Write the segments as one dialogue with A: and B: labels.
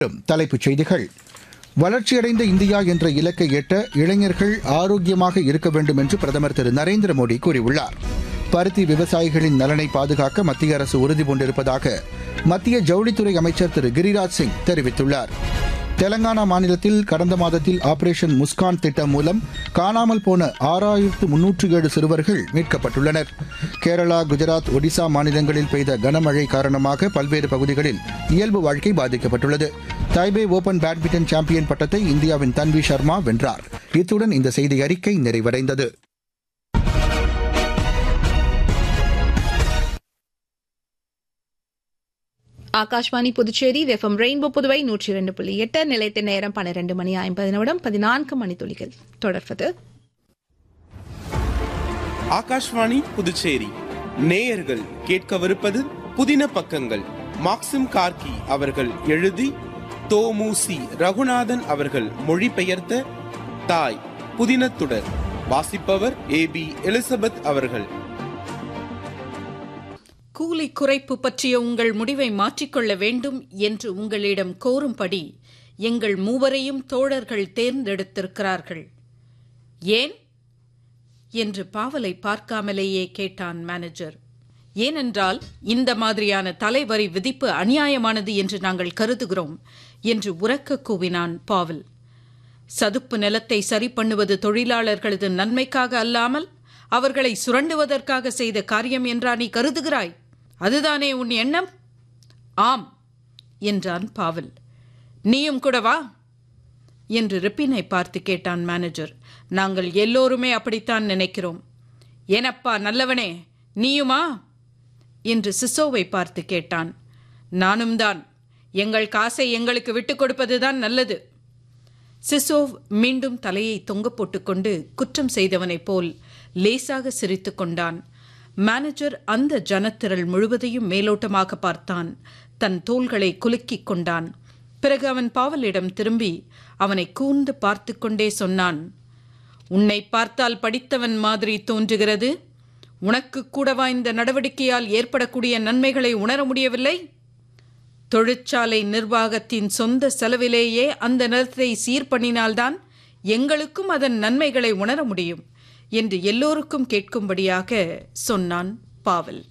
A: தலைப்புச் செய்திகள் வளர்ச்சியடைந்த இந்தியா என்ற இலக்கை எட்ட இளைஞர்கள் ஆரோக்கியமாக இருக்க வேண்டும் என்று பிரதமர் திரு நரேந்திர மோடி கூறியுள்ளார் பருத்தி விவசாயிகளின் நலனை பாதுகாக்க மத்திய அரசு உறுதி பூண்டிருப்பதாக மத்திய ஜவுளித்துறை அமைச்சர் திரு கிரிராஜ் சிங் தெரிவித்துள்ளார் தெலங்கானா மாநிலத்தில் கடந்த மாதத்தில் ஆபரேஷன் முஸ்கான் திட்டம் மூலம் காணாமல் போன ஆறாயிரத்து முன்னூற்று ஏழு சிறுவர்கள் மீட்கப்பட்டுள்ளனர் கேரளா குஜராத் ஒடிசா மாநிலங்களில் பெய்த கனமழை காரணமாக பல்வேறு பகுதிகளில் இயல்பு வாழ்க்கை பாதிக்கப்பட்டுள்ளது தைபே ஓபன் பேட்மிண்டன் சாம்பியன் பட்டத்தை இந்தியாவின் தன்வி சர்மா வென்றார் இத்துடன் இந்த செய்தி அறிக்கை நிறைவடைந்தது
B: ஆகாஷ்வாணி புதுச்சேரி எஃப்எம் ரெயின்போ புதுவை நூற்றி இரண்டு புள்ளி எட்டு நிலைத்த நேரம் பன்னிரண்டு மணி ஐம்பது நிமிடம் பதினான்கு மணித்துளிகள் தொடர்வது
C: ஆகாஷ்வாணி புதுச்சேரி நேயர்கள் கேட்கவிருப்பது புதின பக்கங்கள் மாக்சிம் கார்கி அவர்கள் எழுதி தோமுசி ரகுநாதன் அவர்கள் மொழிபெயர்த்த தாய் புதினத்துடர் வாசிப்பவர் ஏ பி எலிசபெத் அவர்கள்
D: கூலி குறைப்பு பற்றிய உங்கள் முடிவை மாற்றிக்கொள்ள வேண்டும் என்று உங்களிடம் கோரும்படி எங்கள் மூவரையும் தோழர்கள் தேர்ந்தெடுத்திருக்கிறார்கள் ஏன் என்று பாவலை பார்க்காமலேயே கேட்டான் மேனேஜர் ஏனென்றால் இந்த மாதிரியான தலைவரி விதிப்பு அநியாயமானது என்று நாங்கள் கருதுகிறோம் என்று உரக்க கூவினான் பாவல் சதுப்பு நிலத்தை சரி பண்ணுவது தொழிலாளர்களது நன்மைக்காக அல்லாமல் அவர்களை சுரண்டுவதற்காக செய்த காரியம் என்றா நீ கருதுகிறாய் அதுதானே உன் எண்ணம் ஆம் என்றான் பாவல் நீயும் கூட வா என்று ரிப்பினை பார்த்து கேட்டான் மேனேஜர் நாங்கள் எல்லோருமே அப்படித்தான் நினைக்கிறோம் ஏனப்பா நல்லவனே நீயுமா என்று சிசோவை பார்த்து கேட்டான் நானும் தான் எங்கள் காசை எங்களுக்கு விட்டுக் கொடுப்பதுதான் நல்லது சிசோவ் மீண்டும் தலையை தொங்க போட்டுக்கொண்டு குற்றம் செய்தவனைப் போல் லேசாக சிரித்துக் கொண்டான் மேனேஜர் அந்த ஜனத்திரள் முழுவதையும் மேலோட்டமாக பார்த்தான் தன் தோள்களை குலுக்கிக் கொண்டான் பிறகு அவன் பாவலிடம் திரும்பி அவனை கூர்ந்து பார்த்து கொண்டே சொன்னான் உன்னை பார்த்தால் படித்தவன் மாதிரி தோன்றுகிறது உனக்கு கூடவா இந்த நடவடிக்கையால் ஏற்படக்கூடிய நன்மைகளை உணர முடியவில்லை தொழிற்சாலை நிர்வாகத்தின் சொந்த செலவிலேயே அந்த நிலத்தை சீர்பண்ணினால்தான் எங்களுக்கும் அதன் நன்மைகளை உணர முடியும் என்று எல்லோருக்கும் கேட்கும்படியாக சொன்னான் பாவல்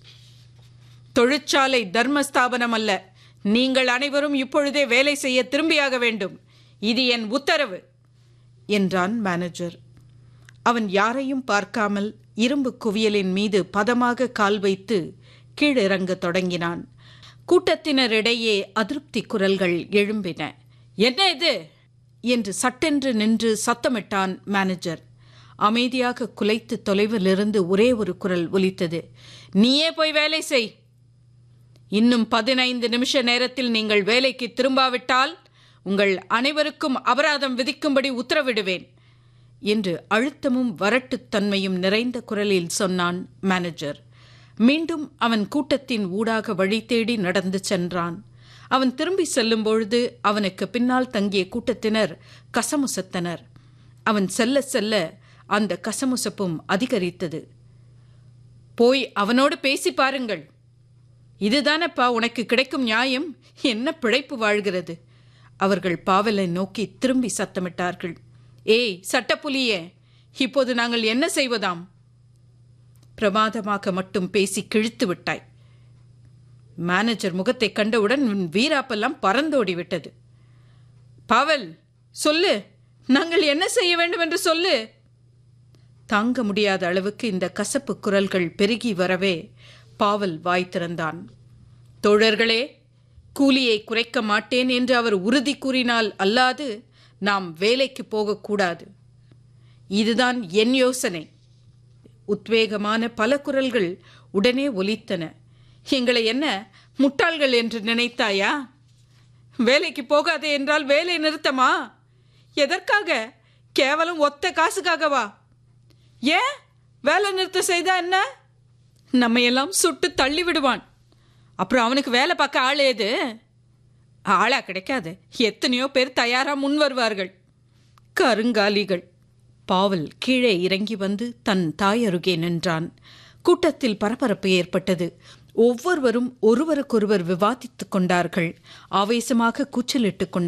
D: தொழிற்சாலை தர்மஸ்தாபனம் அல்ல நீங்கள் அனைவரும் இப்பொழுதே வேலை செய்ய திரும்பியாக வேண்டும் இது என் உத்தரவு என்றான் மேனேஜர் அவன் யாரையும் பார்க்காமல் இரும்பு குவியலின் மீது பதமாக கால் வைத்து கீழிறங்கத் தொடங்கினான் கூட்டத்தினரிடையே அதிருப்தி குரல்கள் எழும்பின என்ன இது என்று சட்டென்று நின்று சத்தமிட்டான் மேனேஜர் அமைதியாக குலைத்து தொலைவிலிருந்து ஒரே ஒரு குரல் ஒலித்தது நீயே போய் வேலை செய் இன்னும் பதினைந்து நிமிஷ நேரத்தில் நீங்கள் வேலைக்கு திரும்பாவிட்டால் உங்கள் அனைவருக்கும் அபராதம் விதிக்கும்படி உத்தரவிடுவேன் என்று அழுத்தமும் வரட்டுத்தன்மையும் நிறைந்த குரலில் சொன்னான் மேனேஜர் மீண்டும் அவன் கூட்டத்தின் ஊடாக வழி தேடி நடந்து சென்றான் அவன் திரும்பி செல்லும் பொழுது அவனுக்கு பின்னால் தங்கிய கூட்டத்தினர் கசமுசத்தனர் அவன் செல்ல செல்ல அந்த கசமுசப்பும் அதிகரித்தது போய் அவனோடு பேசி பாருங்கள் இதுதானப்பா உனக்கு கிடைக்கும் நியாயம் என்ன பிழைப்பு வாழ்கிறது அவர்கள் பாவலை நோக்கி திரும்பி சத்தமிட்டார்கள் ஏய் சட்டப்புலியே இப்போது நாங்கள் என்ன செய்வதாம் பிரமாதமாக மட்டும் பேசி கிழித்து விட்டாய் மேனேஜர் முகத்தை கண்டவுடன் உன் வீராப்பெல்லாம் பறந்தோடி விட்டது பாவல் சொல்லு நாங்கள் என்ன செய்ய வேண்டும் என்று சொல்லு தாங்க முடியாத அளவுக்கு இந்த கசப்பு குரல்கள் பெருகி வரவே பாவல் வாய் திறந்தான் தோழர்களே கூலியை குறைக்க மாட்டேன் என்று அவர் உறுதி கூறினால் அல்லாது நாம் வேலைக்கு போகக்கூடாது இதுதான் என் யோசனை உத்வேகமான பல குரல்கள் உடனே ஒலித்தன எங்களை என்ன முட்டாள்கள் என்று நினைத்தாயா வேலைக்கு போகாதே என்றால் வேலை நிறுத்தமா எதற்காக கேவலம் ஒத்த காசுக்காகவா ஏன் வேலை நிறுத்தம் செய்தா என்ன நம்மையெல்லாம் சுட்டு தள்ளி விடுவான் அப்புறம் அவனுக்கு வேலை பார்க்க ஆள் ஏது ஆளா கிடைக்காது எத்தனையோ பேர் தயாரா முன் வருவார்கள் கருங்காலிகள் பாவல் கீழே இறங்கி வந்து தன் தாய் அருகே நின்றான் கூட்டத்தில் பரபரப்பு ஏற்பட்டது ஒவ்வொருவரும் ஒருவருக்கொருவர் விவாதித்துக் கொண்டார்கள் ஆவேசமாக கூச்சலிட்டுக் கொண்டார்கள்